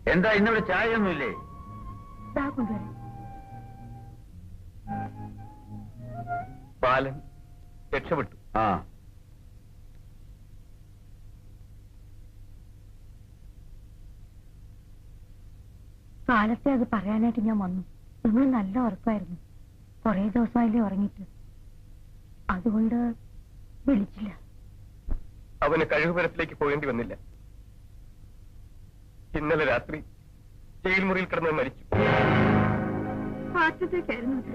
എന്താ ഇന്നിവിടെ ചായയൊന്നുമില്ലേ ദാ കൊണ്ടുവരാം ബാലൻ രക്ഷപ്പെട്ടു ആ കാലത്തെ അത് പറയാനായിട്ട് ഞാൻ വന്നു നിങ്ങൾ നല്ല ഉറപ്പായിരുന്നു കുറേ ദിവസമായില്ലേ ഉറങ്ങിയിട്ട് അതുകൊണ്ട് വിളിച്ചില്ല അവന് കഴിവുപരത്തിലേക്ക് പോകേണ്ടി വന്നില്ല ഇന്നലെ രാത്രി ജയിൽ മുറിയിൽ കിടന്ന് മരിച്ചു ഹാർട്ട് അറ്റാക്ക് ആയിരുന്നു അത്രേ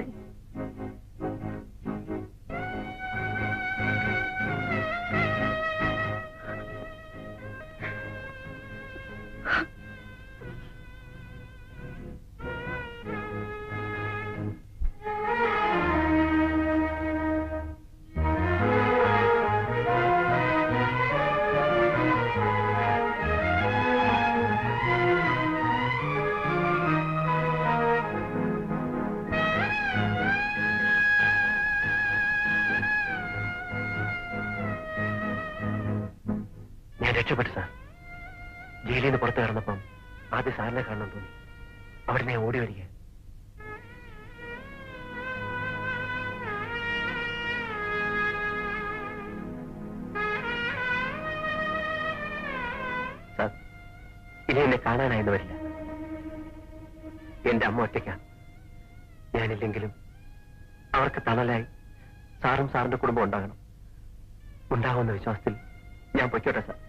ഞാൻ രക്ഷപ്പെട്ടു സാർ ജയിലിൽ നിന്ന് പുറത്തു കടന്നപ്പം ആദ്യം സാറിനെ കാണണം തോന്നി അവിടെ ഞാൻ ഓടി വരിക സാർ ഇനി എന്നെ കാണാനായെന്ന് വരില്ല എന്റെ അമ്മ ഒറ്റയ്ക്കാണ് ഞാനില്ലെങ്കിലും അവർക്ക് തണലായി സാറും സാറിന്റെ കുടുംബം ഉണ്ടാകണം ഉണ്ടാകുമെന്ന വിശ്വാസത്തിൽ ഞാൻ പൊയ്ക്കോട്ടെ സാർ